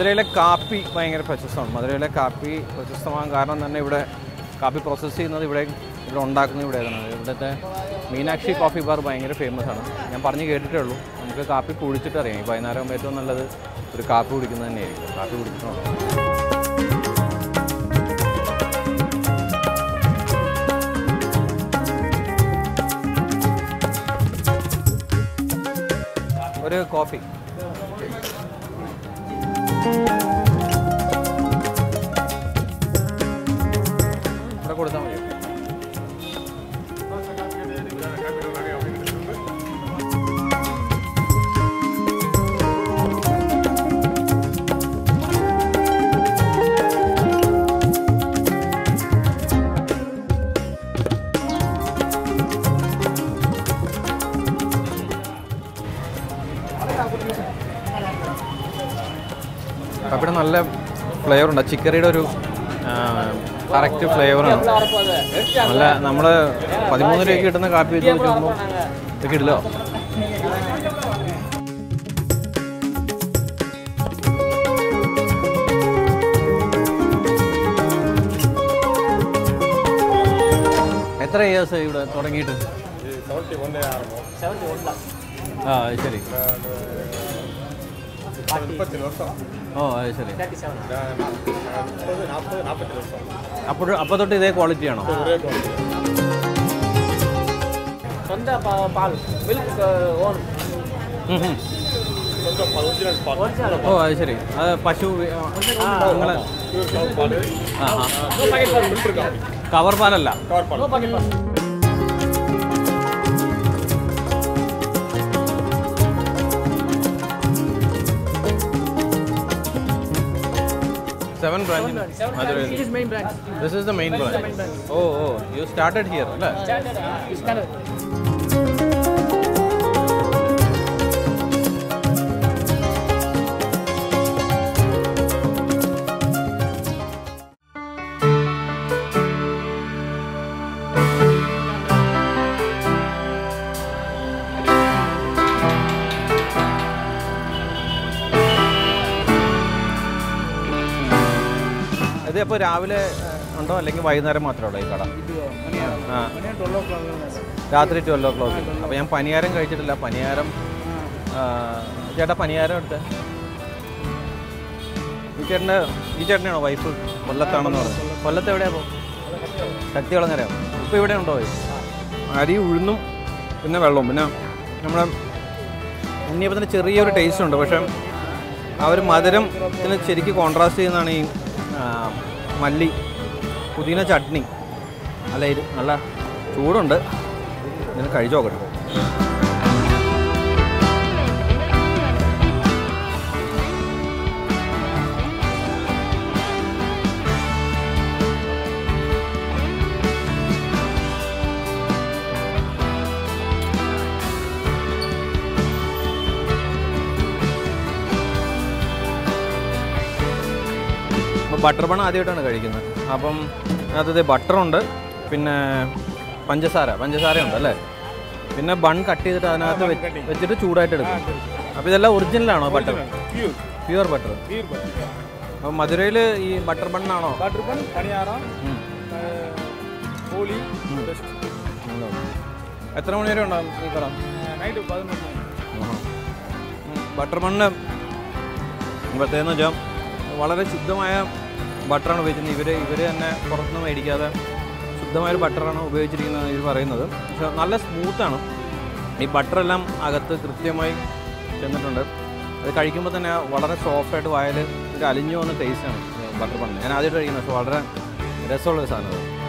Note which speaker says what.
Speaker 1: മധുരയിലെ കാപ്പി ഭയങ്കര പ്രശസ്തമാണ് മധുരയിലെ കാപ്പി പ്രശസ്തമാകാൻ കാരണം തന്നെ ഇവിടെ കാപ്പി പ്രോസസ്സ് ചെയ്യുന്നത് ഇവിടെ ഇവിടെ ഉണ്ടാക്കുന്നത് ഇവിടെയാണ് ഇവിടുത്തെ മീനാക്ഷി കോഫി ബാർ ഭയങ്കര ഫേമസ് ആണ് ഞാൻ പറഞ്ഞു കേട്ടിട്ടേ ഉള്ളൂ നമുക്ക് കാപ്പി കുടിച്ചിട്ട് അറിയാം ഈ വൈകുന്നേരം ആകുമ്പോൾ ഏറ്റവും നല്ലത് ഒരു കാപ്പി കുടിക്കുന്നത് തന്നെയായിരിക്കും കാപ്പി കുടിക്കണം ഒരു കോഫി ഇവിടെ കൊടുത്താൽ മതി കാപ്പിയുടെ നല്ല ഫ്ലേവർ ഉണ്ട് ചിക്കറിയുടെ ഒരു കറക്റ്റ് ഫ്ലേവറാണ് നല്ല നമ്മൾ പതിമൂന്ന് രൂപയ്ക്ക് കിട്ടുന്ന കാപ്പി വെച്ച് നോക്കുമ്പോൾ ഇത് കിട്ടില്ലോ എത്ര ഇയേഴ്സ് ഇവിടെ തുടങ്ങിയിട്ട് ആ അത് ശരി ഓ അത് ശരി അപ്പോൾ അപ്പോൾ തൊട്ട് ഇതേ ക്വാളിറ്റി ആണോ
Speaker 2: സ്വന്ത പ- പാൽ മിൽക്ക് ഓൺ
Speaker 1: ഉം ഉം.
Speaker 2: ഒറിജിനൽ
Speaker 1: ഓ അത് ശരി അത് പശു നിങ്ങൾ ആ ആ
Speaker 2: നോ പാക്കറ്റ് പാൽ
Speaker 1: കവർ പാലല്ല
Speaker 2: നോ പാക്കറ്റ് പാൽ
Speaker 1: seven branch
Speaker 2: It is main brand.
Speaker 1: This is the main branch oh oh you started here അല്ലേ
Speaker 2: Standard. uh, Standard.
Speaker 1: ഇത് അപ്പോൾ രാവിലെ ഏഹ്, ഉണ്ടോ അല്ലെങ്കിൽ വൈകുന്നേരം മാത്രമേ ഉള്ളൂ ഈ കട ആ രാത്രി ട്വൽവ് ഓ ക്ലോക്ക് അപ്പോൾ ഞാൻ പനിയാരം കഴിച്ചിട്ടില്ല പനിയാരം ആ, ചേട്ടാ പനിയാരം എടുത്ത് ഈ ചേട്ടൻ്റെ ഈ ചേട്ടനാണോ വൈഫ് കൊല്ലത്താണെന്ന് പറഞ്ഞു കൊല്ലത്ത് എവിടെയാ പോ ശക്തികുളങ്ങരയോ ഇപ്പോൾ ഇവിടെ ഉണ്ടോ അരി ഉഴുന്നും പിന്നെ വെള്ളവും പിന്നെ നമ്മുടെ ഉണ്ണിയപ്പത്തിന് ചെറിയൊരു ടേസ്റ്റ് ഉണ്ട് പക്ഷേ ആ ഒരു മധുരം ഇതിന് ശരിക്കും കോൺട്രാസ്റ്റ് ചെയ്യുന്നതാണ് ഈ ആ, മല്ലി പുതിന ചട്നി നല്ല ഇത് നല്ല ചൂടുണ്ട് ഇതിന് കഴിച്ചു നോക്കട്ടെ ബട്ടർ ബൺ ആദ്യമായിട്ടാണ് കഴിക്കുന്നത് അപ്പം അതിനകത്ത് ബട്ടറുണ്ട് പിന്നെ പഞ്ചസാര പഞ്ചസാരയുണ്ട് അല്ലേ പിന്നെ ബൺ കട്ട് ചെയ്തിട്ട് അതിനകത്ത് വെ- വെച്ചിട്ട് ചൂടായിട്ട് എടുക്കും അപ്പോൾ ഇതെല്ലാം ഒറിജിനലാണോ ബട്ടർ പ്യുവർ ബട്ടർ അപ്പോൾ മധുരയിൽ ഈ ബട്ടർ ബണ്ണാണോ
Speaker 2: Butter bun, പണിയാരം
Speaker 1: ഉം.
Speaker 2: ഹോളി
Speaker 1: ഉം. എത്ര മണി വരെ ഉണ്ടാകും ഈ കട
Speaker 2: നൈറ്റ് പതിനൊന്ന്
Speaker 1: ബട്ടർ ബണ്ണ് പ്രത്യേകം വെച്ചാൽ വളരെ ശുദ്ധമായ ബട്ടറാണ് ഉപയോഗിക്കുന്നത് ഇവർ ഇവർ തന്നെ പുറത്തുനിന്ന് മേടിക്കാതെ ശുദ്ധമായ ഒരു ബട്ടറാണ് ഉപയോഗിച്ചിരിക്കുന്നത് ഇവർ പറയുന്നത് പക്ഷെ നല്ല സ്മൂത്താണ് ഈ ബട്ടറെല്ലാം അകത്ത് കൃത്യമായി ചെന്നിട്ടുണ്ട് അത് കഴിക്കുമ്പോൾ തന്നെ വളരെ സോഫ്റ്റായിട്ട് വായിൽ ഒരു അലിഞ്ഞു വന്ന ടേസ്റ്റാണ് ബട്ടർ ബണ്ണ് ഞാൻ ആദ്യമായിട്ട് കഴിക്കുന്നത് പക്ഷെ വളരെ രസമുള്ള ഒരു സാധനമാണ്